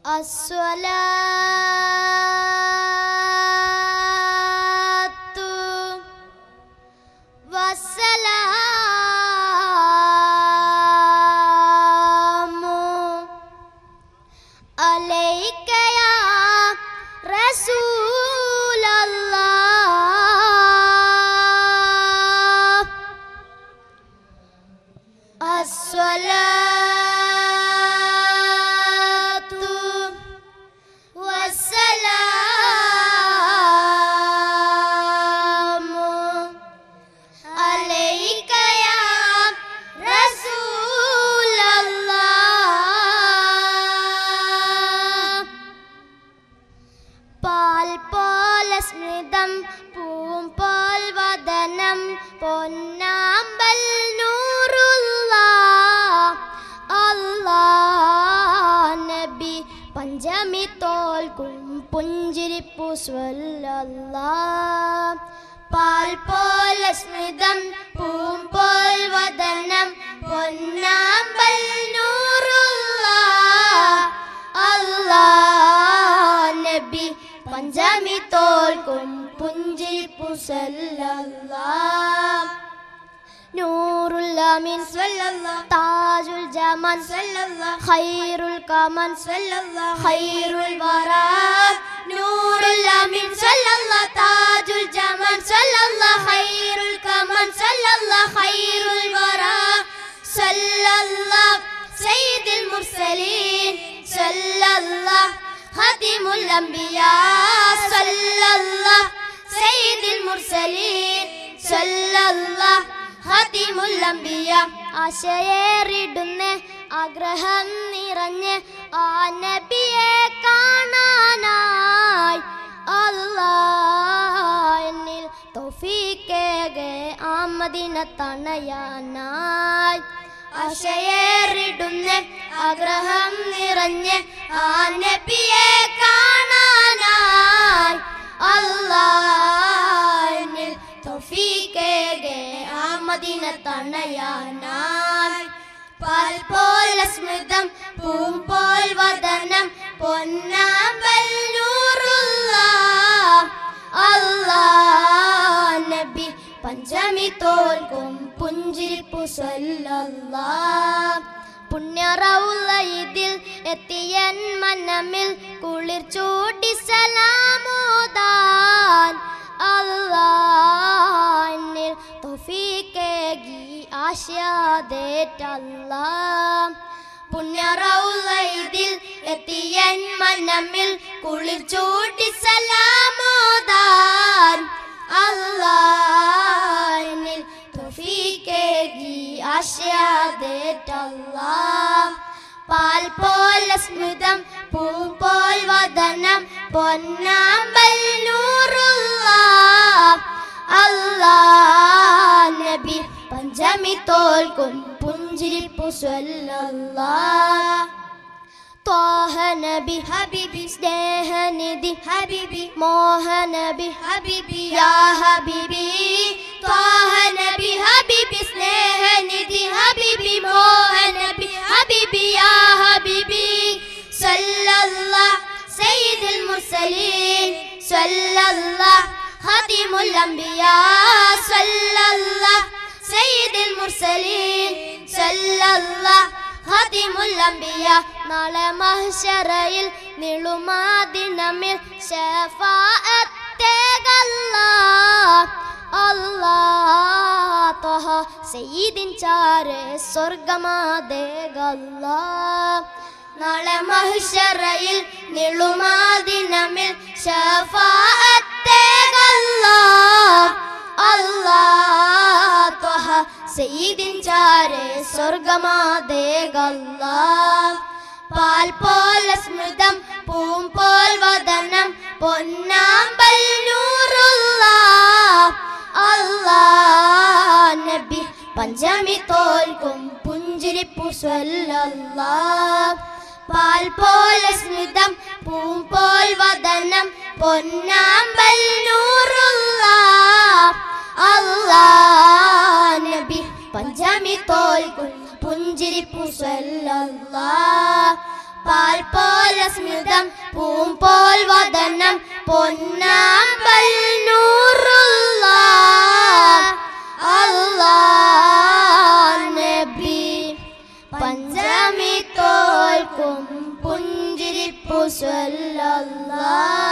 الصلاة والسلام عليك يا رسول الله الصلاة والسلام عليك يا رسول الله പാൽ പോലെ സ്മൃതം പൂം പോൽ വദനം പൊന്നാമ്പൽ നൂറുള്ള അല്ലാ നബി പഞ്ചമി തോൽക്കും പുഞ്ചിരിപ്പു സ്വല്ലല്ലാ പാൽ പോലെ സ്മൃതം പൂം പോൽ വദനം പൊന്നാമ്പൽ നൂറുള്ള അല്ലാ നബി പഞ്ചമി തോൽക്കും പുഞ്ചിരിപ്പു സല്ലല്ലാ നൂറുൽ അമീൻ സല്ലല്ലാഹ് താജുൽ ജമാൻ സല്ലല്ലാഹ് ഖൈറുൽ കമാൻ സല്ലല്ലാഹ് ഖൈറുൽ വറാ നൂറുൽ അമീൻ സല്ലല്ലാഹ് താജുൽ ജമാൻ സല്ലല്ലാഹ് ഖൈറുൽ കമാൻ സല്ലല്ലാഹ് ഖൈറുൽ വറാ സല്ലല്ലാഹ് സയ്യിദുൽ മുർസലീൻ സല്ലല്ലാഹ് ഖാതിമുൽ അംബിയാ സല്ലല്ലാഹ് സയ്യിദുൽ മുർസലീൻ സല്ലല്ലാഹ് ഖാതിമുൽ അംബിയ ആശയേറിടുന്ന ആഗ്രഹം നിറഞ്ഞ് ആ നബിയെ കാണാനായി അല്ലാ എന്നിൽ തൗഫീക്കേകെ ആമദിന തണയാനായി ആശയേറിടുന്ന ആഗ്രഹം നിറഞ്ഞ് ആ നബിയെ കാണാനായി അല്ലാ എന്നിൽ തൗഫീക്കേകെ ആമദിന തണയാനായി പാൽ പോലെ സ്മൃതം പൂം പോൽ വദനം പൊന്നാമ്പൽ നൂറുള്ള അല്ലാ നബി പഞ്ചമി തോൽക്കും പുഞ്ചിരിപ്പു സല്ലല്ലാ പുണ്യറവുള്ള ഇതിൽ എത്തിയൻ മനമിൽ കുളിർ ചൂടി സലാമോദാൻ അല്ലാന്നിൽ തൊഫീക്കേകി ആശാദേറ്റല്ല പുണ്യറവുള്ള ഇതിൽ എത്തിയൻ മനമിൽ കുളിർ ചൂടി സലാമോദാൻ അല്ലാന്നിൽ തൊഫീക്കേകി ആശാദേറ്റല്ല പാൽ പോലെ സ്മൃതം പൂ പോൽ വദനം പൊന്നാമ്പൽ നൂറുള്ള അല്ലാ നബി പഞ്ചമി തോൽക്കും പുഞ്ചിരിപ്പു സ്വല്ലല്ലാ ത്വാഹ നബി ഹബീബി സ്നേഹനിധി ഹബീബി മോഹ നബി ഹബീബി യാ ഹബീബി ത്വാഹ നബി ഹബീബി സ്നേഹനിധി ഹബീബി മോഹ നബി ഹബീബി യാ ഹബീബി സല്ലല്ലാഹ് സയ്യിദുൽ മുർസലീൻ സല്ലല്ലാഹ് ഖാതിമുൽ അംബിയാ സല്ലല്ലാഹ് സയ്യിദുൽ മുർസലീൻ സല്ലല്ലാഹ് ഖാതിമുൽ അംബിയ നാളെ മഹ്ശറയിൽ നിളുമാദിനമിൽ ശഫാഅത്തേകല്ലാ അല്ലാ ത്വഹ സയ്യിദിൻ ചാരെ സ്വർഗമാദേകല്ലാ നാളെ മഹ്ശറയിൽ നിളുമാദിനമിൽ ശഫാഅത്തേകല്ലാ അല്ലാ ത്വഹ സയ്യിദിൻ ചാരെ സ്വർഗമാദേകല്ലാ പാൽ പോലെ സ്മൃതം പൂം പോൽ വദനം പൊന്നാമ്പൽ നൂറുള്ള അല്ലാ നബി പഞ്ചമി തോൽക്കും പുഞ്ചിരിപ്പു സ്വല്ലല്ലാ പാൽ പോലെ സ്മിതം പൂം പോൽ വദനം പൊന്നാമ്പൽ നൂറുള്ള അല്ലാ നബി പഞ്ചമി തോൽക്കും പുഞ്ചിരിപ്പു സ്വല്ലല്ലാ പാൽ പോലെ സ്മിതം സ്മൃതം പൂമ്പോൽ വദനം പൊന്നാമ്പൽ നൂറുള്ള അല്ലാ നബി പഞ്ചമി തോൽക്കും പുഞ്ചിരിപ്പു സ്വല്ലല്ലാ